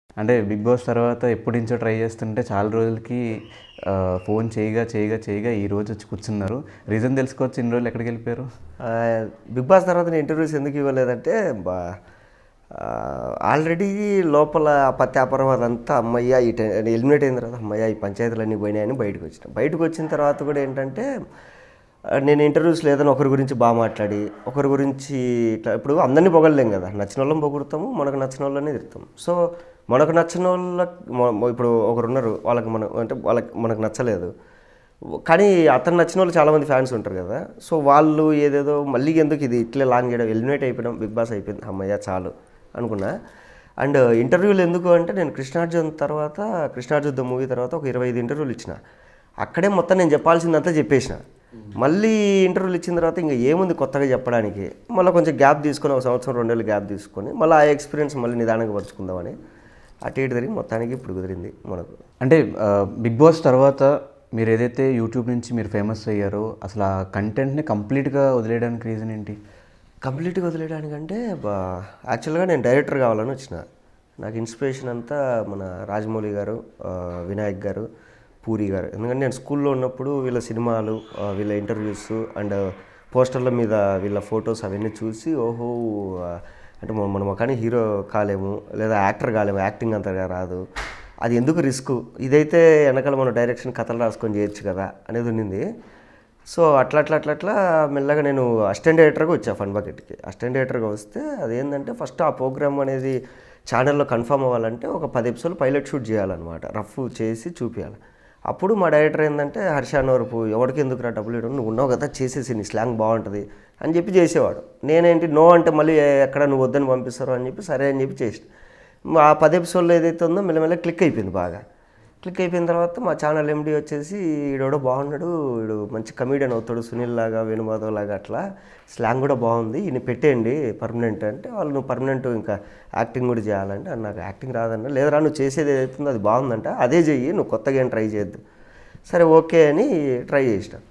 అంటే big boss తర్వాత ఎప్పటి నుంచో ట్రై చేస్తుంటే చాలా రోజులకి ఆ, ఫోన్ చేయగా చేయగా చేయగా ఈ రోజు వచ్చి కూర్చున్నారు రీజన్ తెలుసుకోవచ్చు ఇన్ని రోజులు ఎక్కడికి వెళ్ళిపోయారు ఆ, బిగ్ బాస్ తర్వాత నేను ఇంటర్వ్యూస్ ఎందుకు ఇవ్వలేదంటే బా ఆల్రెడీ లోపల ఆ పత్యాపరం అదంతా అమ్మయ్య ఈ ఎలిమినేట్ అయిన తర్వాత అమ్మయ్య ఈ పంచాయతీలన్నీ పోయినాయని బయటకు వచ్చిన బయటకు వచ్చిన తర్వాత కూడా ఏంటంటే ఆ, నేను ఇంటర్వ్యూస్ లేదని ఒకరి గురించి బాగా మాట్లాడి ఒకరి గురించి ఇట్లా ఇప్పుడు అందరినీ పొగడలేం కదా నచ్చిన వాళ్ళని పొగుడతాము మనకు నచ్చిన వాళ్ళని తిడతాం సో మనకు నచ్చిన వాళ్ళకి మ- ఇప్పుడు ఒకరు ఉన్నారు వాళ్ళకి మన అంటే వాళ్ళకి మనకు నచ్చలేదు కానీ అతను నచ్చిన వాళ్ళు చాలామంది ఫ్యాన్స్ ఉంటారు కదా సో వాళ్ళు ఏదేదో మళ్ళీ ఎందుకు ఇది ఇట్లే లాంగ్ చేయడం ఎలిమినేట్ అయిపోయినాం బిగ్ బాస్ అయిపోయింది అమ్మయ్య చాలు అనుకున్నా అండ్ ఇంటర్వ్యూలు ఎందుకు అంటే నేను కృష్ణార్జున్ తర్వాత కృష్ణార్జున్ ద మూవీ తర్వాత ఒక ఇరవై ఐదు ఇంటర్వ్యూలు ఇచ్చిన అక్కడే మొత్తం నేను చెప్పాల్సిందంతా చెప్పేసిన మళ్ళీ ఇంటర్వ్యూలు ఇచ్చిన తర్వాత ఇంకా ఏముంది కొత్తగా చెప్పడానికి మళ్ళీ కొంచెం గ్యాప్ తీసుకొని ఒక సంవత్సరం రెండేళ్ళు గ్యాప్ తీసుకొని మళ్ళీ ఆ ఎక్స్పీరియన్స్ మళ్ళీ నిదానంగా పరుచుకుందామని అటు ఇటు తిరిగి మొత్తానికి ఇప్పుడు కుదిరింది మనకు అంటే ఆ, బిగ్ బాస్ తర్వాత మీరు ఏదైతే యూట్యూబ్ నుంచి మీరు ఫేమస్ అయ్యారో అసలు ఆ కంటెంట్ని కంప్లీట్గా వదిలేయడానికి రీజన్ ఏంటి కంప్లీట్గా వదిలేయడానికంటే బా యాక్చువల్గా నేను డైరెక్టర్ కావాలని వచ్చిన నాకు ఇన్స్పిరేషన్ అంతా మన రాజమౌళి గారు ఆ, వినాయక్ గారు పూరి గారు ఎందుకంటే నేను స్కూల్లో ఉన్నప్పుడు వీళ్ళ సినిమాలు ఆ, వీళ్ళ ఇంటర్వ్యూస్ అండ్ పోస్టర్ల మీద వీళ్ళ ఫొటోస్ అవన్నీ చూసి ఓహో ఆ, అంటే మనం మనం కానీ హీరో కాలేము లేదా యాక్టర్ కాలేము యాక్టింగ్ అంతగా రాదు అది ఎందుకు రిస్క్ ఇదైతే వెనకాల మనం డైరెక్షన్ కథలు రాసుకొని చేయొచ్చు కదా అనేది ఉన్నింది సో అట్లా అట్లా అట్లా అట్లా మెల్లగా నేను అసిస్టెంట్ డైరెక్టర్గా వచ్చా ఫన్ బకెట్కి అసిస్టెంట్ డైరెక్టర్గా వస్తే అదేంటంటే ఫస్ట్ ఆ ప్రోగ్రామ్ అనేది ఛానల్లో కన్ఫర్మ్ అవ్వాలంటే ఒక పది ఎపిసోడ్ పైలట్ షూట్ చేయాలన్నమాట రఫ్ చేసి చూపించాలి అప్పుడు మా డైరెక్టర్ ఏంటంటే హర్ష నోరుపు ఎవరికి ఎందుకు రా డబ్బులు ఇవ్వడం నువ్వు ఉన్నావు కదా చేసేసి నీ స్లాంగ్ బాగుంటుంది అని చెప్పి చేసేవాడు నేనేంటి నో అంటే మళ్ళీ ఎక్కడ నువ్వు వద్దని పంపిస్తారు అని చెప్పి సరే అని చెప్పి చేసిన ఆ పది ఎపిసోడ్లో ఏదైతే ఉందో మెల్లమెల్ల క్లిక్ అయిపోయింది బాగా క్లిక్ అయిపోయిన తర్వాత మా ఛానల్ ఎండి వచ్చేసి ఈడోడో బాగున్నాడు వీడు మంచి కమీడియన్ అవుతాడు సునీల్ లాగా వేణుమాధవ్ లాగా అట్లా స్లాంగ్ కూడా బాగుంది ఈయన పెట్టేయండి పర్మనెంట్ అంటే వాళ్ళు నువ్వు పర్మనెంట్ ఇంకా యాక్టింగ్ కూడా చేయాలంటే "అన్న, నాకు యాక్టింగ్ రాదన్న లేదరా నువ్వు చేసేది ఏదైతుందో అది బాగుందంట అదే చెయ్యి నువ్వు కొత్తగా ఏం ట్రై చేయొద్దు సరే ఓకే అని ట్రై చేసిన